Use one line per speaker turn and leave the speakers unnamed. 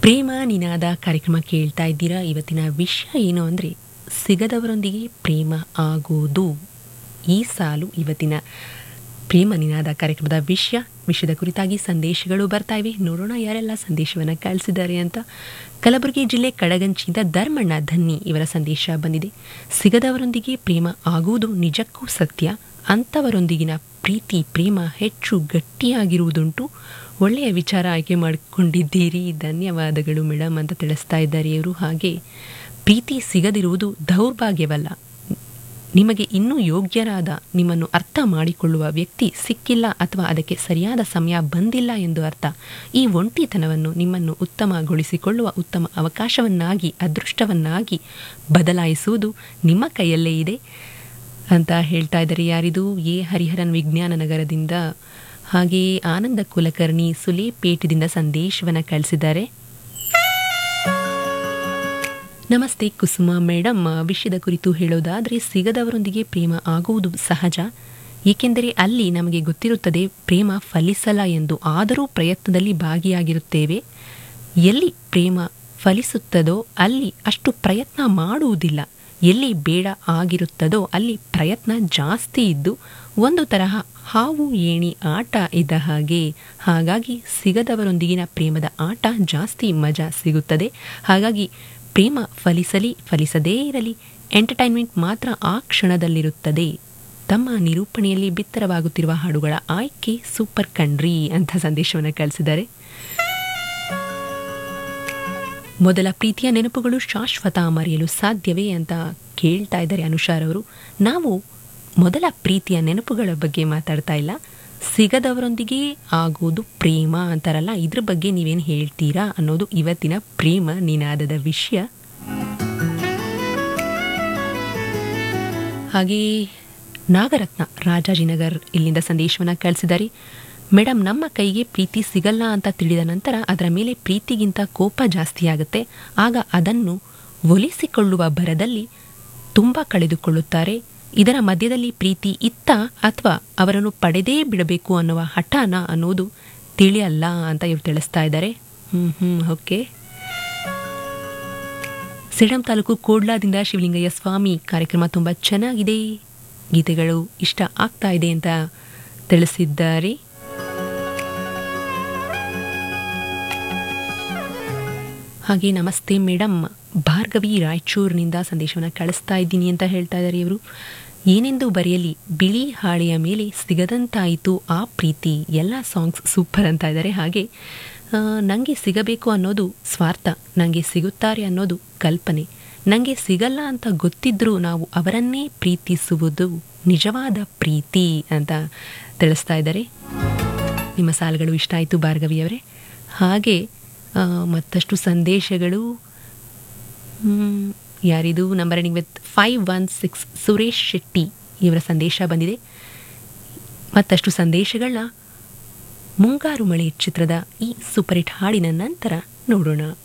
ಪ್ರೇಮ ನಿನಾದ ಕಾರ್ಯಕ್ರಮ ಕೇಳ್ತಾ ಇದ್ದೀರಾ ಇವತ್ತಿನ ವಿಷಯ ಏನು ಅಂದರೆ ಸಿಗದವರೊಂದಿಗೆ ಪ್ರೇಮ ಆಗೋದು ಈ ಸಾಲು ಇವತ್ತಿನ ಪ್ರೇಮ ನಿನಾದ ಕಾರ್ಯಕ್ರಮದ ವಿಷಯ ವಿಷಯದ ಕುರಿತಾಗಿ ಸಂದೇಶಗಳು ಬರ್ತಾ ಇವೆ ನೋಡೋಣ ಯಾರೆಲ್ಲ ಸಂದೇಶವನ್ನು ಕಳಿಸಿದ್ದಾರೆ ಅಂತ ಕಲಬುರಗಿ ಜಿಲ್ಲೆ ಕಡಗಂಚಿಯಿಂದ ಧರ್ಮಣ್ಣ ಧನ್ನಿ ಇವರ ಸಂದೇಶ ಬಂದಿದೆ ಸಿಗದವರೊಂದಿಗೆ ಪ್ರೇಮ ಆಗುವುದು ನಿಜಕ್ಕೂ ಸತ್ಯ ಅಂಥವರೊಂದಿಗಿನ ಪ್ರೀತಿ ಪ್ರೇಮ ಹೆಚ್ಚು ಗಟ್ಟಿಯಾಗಿರುವುದುಂಟು ಒಳ್ಳೆಯ ವಿಚಾರ ಆಯ್ಕೆ ಮಾಡಿಕೊಂಡಿದ್ದೀರಿ ಧನ್ಯವಾದಗಳು ಮೇಡಮ್ ಅಂತ ತಿಳಿಸ್ತಾ ಇದ್ದಾರೆ ಇವರು ಹಾಗೆ ಪ್ರೀತಿ ಸಿಗದಿರುವುದು ದೌರ್ಭಾಗ್ಯವಲ್ಲ ನಿಮಗೆ ಇನ್ನೂ ಯೋಗ್ಯರಾದ ನಿಮ್ಮನ್ನು ಅರ್ಥ ಮಾಡಿಕೊಳ್ಳುವ ವ್ಯಕ್ತಿ ಸಿಕ್ಕಿಲ್ಲ ಅಥವಾ ಅದಕ್ಕೆ ಸರಿಯಾದ ಸಮಯ ಬಂದಿಲ್ಲ ಎಂದು ಅರ್ಥ ಈ ಒಂಟಿತನವನ್ನು ನಿಮ್ಮನ್ನು ಉತ್ತಮಗೊಳಿಸಿಕೊಳ್ಳುವ ಉತ್ತಮ ಅವಕಾಶವನ್ನಾಗಿ ಅದೃಷ್ಟವನ್ನಾಗಿ ಬದಲಾಯಿಸುವುದು ನಿಮ್ಮ ಕೈಯಲ್ಲೇ ಇದೆ ಅಂತ ಹೇಳ್ತಾ ಇದ್ದಾರೆ ಯಾರಿದು ಎ ಹರಿಹರನ್ ವಿಜ್ಞಾನ ನಗರದಿಂದ ಹಾಗೆಯೇ ಆನಂದ ಕುಲಕರ್ಣಿ ಸುಲೇಪೇಟದಿಂದ ಸಂದೇಶವನ್ನು ಕಳಿಸಿದ್ದಾರೆ ನಮಸ್ತೆ ಕುಸುಮ ಮೇಡಮ್ ವಿಷಯದ ಕುರಿತು ಹೇಳೋದಾದರೆ ಸಿಗದವರೊಂದಿಗೆ ಪ್ರೇಮ ಆಗುವುದು ಸಹಜ ಏಕೆಂದರೆ ಅಲ್ಲಿ ನಮಗೆ ಗೊತ್ತಿರುತ್ತದೆ ಪ್ರೇಮ ಫಲಿಸಲ್ಲ ಎಂದು ಆದರೂ ಪ್ರಯತ್ನದಲ್ಲಿ ಭಾಗಿಯಾಗಿರುತ್ತೇವೆ ಎಲ್ಲಿ ಪ್ರೇಮ ಫಲಿಸುತ್ತದೋ ಅಲ್ಲಿ ಅಷ್ಟು ಪ್ರಯತ್ನ ಮಾಡುವುದಿಲ್ಲ ಎಲ್ಲಿ ಬೇಡ ಆಗಿರುತ್ತದೋ ಅಲ್ಲಿ ಪ್ರಯತ್ನ ಜಾಸ್ತಿ ಇದ್ದು ಒಂದು ತರಹ ಹಾವು ಏಣಿ ಆಟ ಇದ್ದ ಹಾಗೆ ಹಾಗಾಗಿ ಸಿಗದವರೊಂದಿಗಿನ ಪ್ರೇಮದ ಆಟ ಜಾಸ್ತಿ ಮಜಾ ಸಿಗುತ್ತದೆ ಹಾಗಾಗಿ ಪ್ರೇಮ ಫಲಿಸಲಿ ಫಲಿಸದೇ ಇರಲಿ ಎಂಟರ್ಟೈನ್ಮೆಂಟ್ ಮಾತ್ರ ಆ ಕ್ಷಣದಲ್ಲಿರುತ್ತದೆ ತಮ್ಮ ನಿರೂಪಣೆಯಲ್ಲಿ ಬಿತ್ತರವಾಗುತ್ತಿರುವ ಹಾಡುಗಳ ಆಯ್ಕೆ ಸೂಪರ್ ಕಣ್ರಿ ಅಂತ ಸಂದೇಶವನ್ನು ಕಳಿಸಿದ್ದಾರೆ ಮೊದಲ ಪ್ರೀತಿಯ ನೆನಪುಗಳು ಶಾಶ್ವತ ಮರೆಯಲು ಸಾಧ್ಯವೇ ಅಂತ ಕೇಳ್ತಾ ಇದ್ದಾರೆ ಅನುಷಾರ್ ಅವರು ನಾವು ಮೊದಲ ಪ್ರೀತಿಯ ನೆನಪುಗಳ ಬಗ್ಗೆ ಮಾತಾಡ್ತಾ ಇಲ್ಲ ಸಿಗದವರೊಂದಿಗೆ ಆಗೋದು ಪ್ರೇಮ ಅಂತಾರಲ್ಲ ಇದ್ರ ಬಗ್ಗೆ ನೀವೇನು ಹೇಳ್ತೀರಾ ಅನ್ನೋದು ಇವತ್ತಿನ ಪ್ರೇಮ ನಿನಾದದ ವಿಷಯ ಹಾಗೆಯೇ ನಾಗರತ್ನ ರಾಜಾಜಿನಗರ್ ಇಲ್ಲಿಂದ ಸಂದೇಶವನ್ನು ಕಳಿಸಿದ್ದಾರೆ ಮೇಡಮ್ ನಮ್ಮ ಕೈಗೆ ಪ್ರೀತಿ ಸಿಗಲ್ಲ ಅಂತ ತಿಳಿದ ನಂತರ ಅದರ ಮೇಲೆ ಪ್ರೀತಿಗಿಂತ ಕೋಪ ಜಾಸ್ತಿ ಆಗುತ್ತೆ ಆಗ ಅದನ್ನು ಒಲಿಸಿಕೊಳ್ಳುವ ಭರದಲ್ಲಿ ತುಂಬ ಕಳೆದುಕೊಳ್ಳುತ್ತಾರೆ ಇದರ ಮಧ್ಯದಲ್ಲಿ ಪ್ರೀತಿ ಇತ್ತ ಅಥವಾ ಅವರನ್ನು ಪಡೆದೇ ಬಿಡಬೇಕು ಅನ್ನುವ ಹಠಾನ ಅನ್ನೋದು ತಿಳಿಯಲ್ಲ ಅಂತ ಇವ್ರು ತಿಳಿಸ್ತಾ ಇದ್ದಾರೆ ಹ್ಮ್ ಹ್ಮ್ ಓಕೆ ಸಿಡಂ ತಾಲೂಕು ಕೋಡ್ಲಾದಿಂದ ಶಿವಲಿಂಗಯ್ಯ ಸ್ವಾಮಿ ಕಾರ್ಯಕ್ರಮ ತುಂಬ ಚೆನ್ನಾಗಿದೆ ಗೀತೆಗಳು ಇಷ್ಟ ಆಗ್ತಾ ಇದೆ ಅಂತ ತಿಳಿಸಿದ್ದಾರೆ ಹಾಗೆ ನಮಸ್ತೆ ಮೇಡಮ್ ಭಾರ್ಗವಿ ರಾಯಚೂರಿನಿಂದ ಸಂದೇಶವನ್ನು ಕಳಿಸ್ತಾ ಇದ್ದೀನಿ ಅಂತ ಹೇಳ್ತಾ ಇದ್ದಾರೆ ಇವರು ಏನೆಂದು ಬರೆಯಲಿ ಬಿಳಿ ಹಾಳೆಯ ಮೇಲೆ ಸಿಗದಂತಾಯಿತು ಆ ಪ್ರೀತಿ ಎಲ್ಲ ಸಾಂಗ್ಸ್ ಸೂಪರ್ ಅಂತ ಇದ್ದಾರೆ ಹಾಗೆ ನನಗೆ ಸಿಗಬೇಕು ಅನ್ನೋದು ಸ್ವಾರ್ಥ ನನಗೆ ಸಿಗುತ್ತಾರೆ ಅನ್ನೋದು ಕಲ್ಪನೆ ನನಗೆ ಸಿಗಲ್ಲ ಅಂತ ಗೊತ್ತಿದ್ರೂ ನಾವು ಅವರನ್ನೇ ಪ್ರೀತಿಸುವುದು ನಿಜವಾದ ಪ್ರೀತಿ ಅಂತ ತಿಳಿಸ್ತಾ ಇದ್ದಾರೆ ನಿಮ್ಮ ಸಾಲುಗಳು ಇಷ್ಟ ಆಯಿತು ಭಾರ್ಗವಿಯವರೇ ಹಾಗೆ ಮತ್ತಷ್ಟು ಸಂದೇಶಗಳು ಯಾರಿದು number ending with five one six Suresh Shetty ಇವರ ಸಂದೇಶ ಬಂದಿದೆ ಮತ್ತಷ್ಟು ಸಂದೇಶಗಳನ್ನ ಮುಂಗಾರು ಮಳೆ ಚಿತ್ರದ ಈ ಸೂಪರ್ ಹಿಟ್ ಹಾಡಿನ ನಂತರ ನೋಡೋಣ